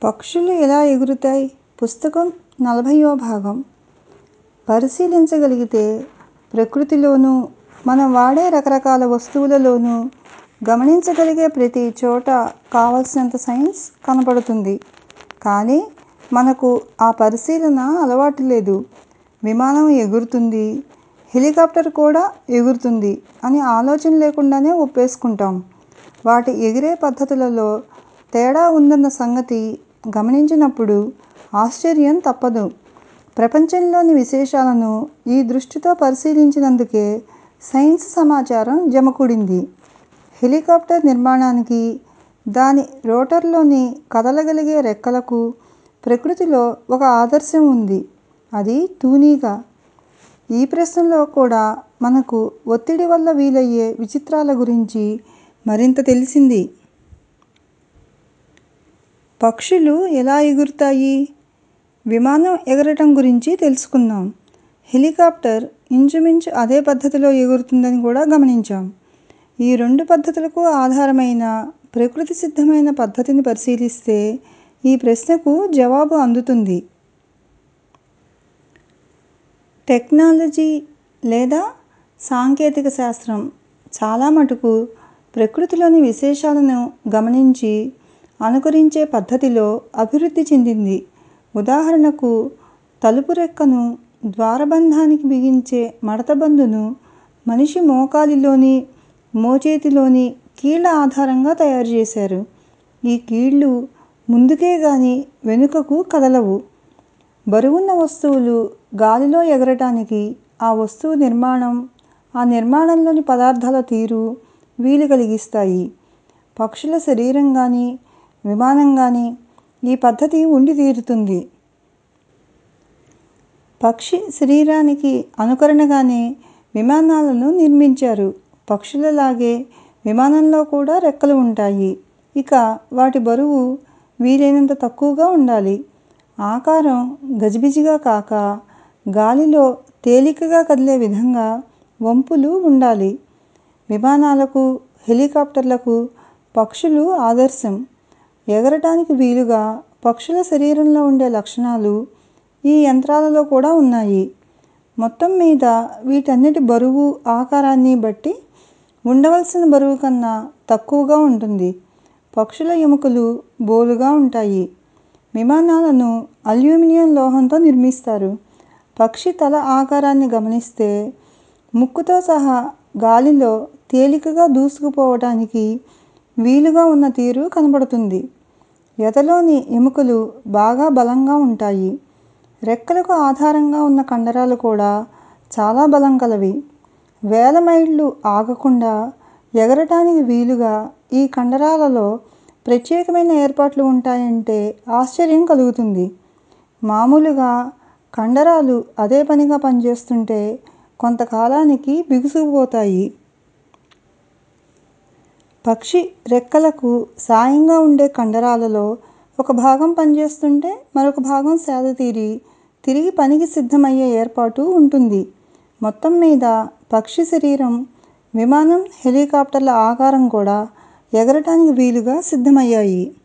పక్షులు ఎలా ఎగురుతాయి పుస్తకం నలభైవ భాగం పరిశీలించగలిగితే ప్రకృతిలోనూ మనం వాడే రకరకాల వస్తువులలోనూ గమనించగలిగే ప్రతి చోటా కావలసినంత సైన్స్ కనపడుతుంది. కానీ మనకు ఆ పరిశీలన అలవాటు లేదు. విమానం ఎగురుతుంది, హెలికాప్టర్ కూడా ఎగురుతుంది అని ఆలోచన లేకుండానే ఒప్పేసుకుంటాం. వాటి ఎగిరే పద్ధతులలో తేడా ఉందన్న సంగతి గమనించినప్పుడు ఆశ్చర్యం తప్పదు. ప్రపంచంలోని విశేషాలను ఈ దృష్టితో పరిశీలించినందుకే సైన్స్ సమాచారం జమకూడింది. హెలికాప్టర్ నిర్మాణానికి, దాని రోటర్లోని కదలగలిగే రెక్కలకు ప్రకృతిలో ఒక ఆదర్శం ఉంది. అది తూనిక. ఈ ప్రశ్నలో కూడా మనకు ఒత్తిడి వల్ల వీలయ్యే విచిత్రాల గురించి మరింత తెలిసింది. పక్షులు ఎలా ఎగురుతాయి? విమానం ఎగరటం గురించి తెలుసుకుందాం. హెలికాప్టర్ ఇంచుమించు అదే పద్ధతిలో ఎగురుతుందని కూడా గమనించాం. ఈ రెండు పద్ధతులకు ఆధారమైన ప్రకృతి సిద్ధమైన పద్ధతిని పరిశీలిస్తే ఈ ప్రశ్నకు జవాబు అందుతుంది. టెక్నాలజీ లేదా సాంకేతిక శాస్త్రం చాలా మటుకు ప్రకృతిలోని విశేషాలను గమనించి అనుకరించే పద్ధతిలో అభివృద్ధి చెందింది. ఉదాహరణకు తలుపు రెక్కను, ద్వారబంధానికి బిగించే మడతబందును మనిషి మోకాలిలోని, మోచేతిలోని కీళ్ళ ఆధారంగా తయారుచేశారు. ఈ కీళ్ళు ముందుకే గానీ వెనుకకు కదలవు. బరువున్న వస్తువులు గాలిలో ఎగరటానికి ఆ వస్తువు నిర్మాణం, ఆ నిర్మాణంలోని పదార్థాల తీరు వీలు కలిగిస్తాయి. పక్షుల శరీరం గానీ, విమానం గానీ ఈ పద్ధతి ఉండి తీరుతుంది. పక్షి శరీరానికి అనుకరణగానే విమానాలను నిర్మించారు. పక్షులలాగే విమానంలో కూడా రెక్కలు ఉంటాయి. ఇక వాటి బరువు వీలైనంత తక్కువగా ఉండాలి. ఆకారం గజిబిజిగా కాక గాలిలో తేలికగా కదిలే విధంగా వంపులు ఉండాలి. విమానాలకు, హెలికాప్టర్లకు పక్షులు ఆదర్శం. ఎగరటానికి వీలుగా పక్షుల శరీరంలో ఉండే లక్షణాలు ఈ యంత్రాలలో కూడా ఉన్నాయి. మొత్తం మీద వీటన్నిటి బరువు, ఆకారాన్ని బట్టి ఉండవలసిన బరువు కన్నా తక్కువగా ఉంటుంది. పక్షుల ఎముకలు బోలుగా ఉంటాయి. విమానాలను అల్యూమినియం లోహంతో నిర్మిస్తారు. పక్షి తల ఆకారాన్ని గమనిస్తే ముక్కుతో సహా గాలిలో తేలికగా దూసుకుపోవటానికి వీలుగా ఉన్న తీరు కనపడుతుంది. ఎదలోని ఎముకలు బాగా బలంగా ఉంటాయి. రెక్కలకు ఆధారంగా ఉన్న కండరాలు కూడా చాలా బలం కలవి. వేల మైళ్ళు ఆగకుండా ఎగరటానికి వీలుగా ఈ కండరాలలో ప్రత్యేకమైన ఏర్పాట్లు ఉంటాయంటే ఆశ్చర్యం కలుగుతుంది. మామూలుగా కండరాలు అదే పనిగా పనిచేస్తుంటే కొంతకాలానికి బిగుసుకుపోతాయి. పక్షి రెక్కలకు సాయంగా ఉండే కండరాలలో ఒక భాగం పనిచేస్తుంటే మరొక భాగం సేదతీరి తిరిగి పనికి సిద్ధమయ్యే ఏర్పాటు ఉంటుంది. మొత్తం మీద పక్షి శరీరం, విమానం, హెలికాప్టర్ల ఆకారం కూడా ఎగరటానికి వీలుగా సిద్ధమయ్యాయి.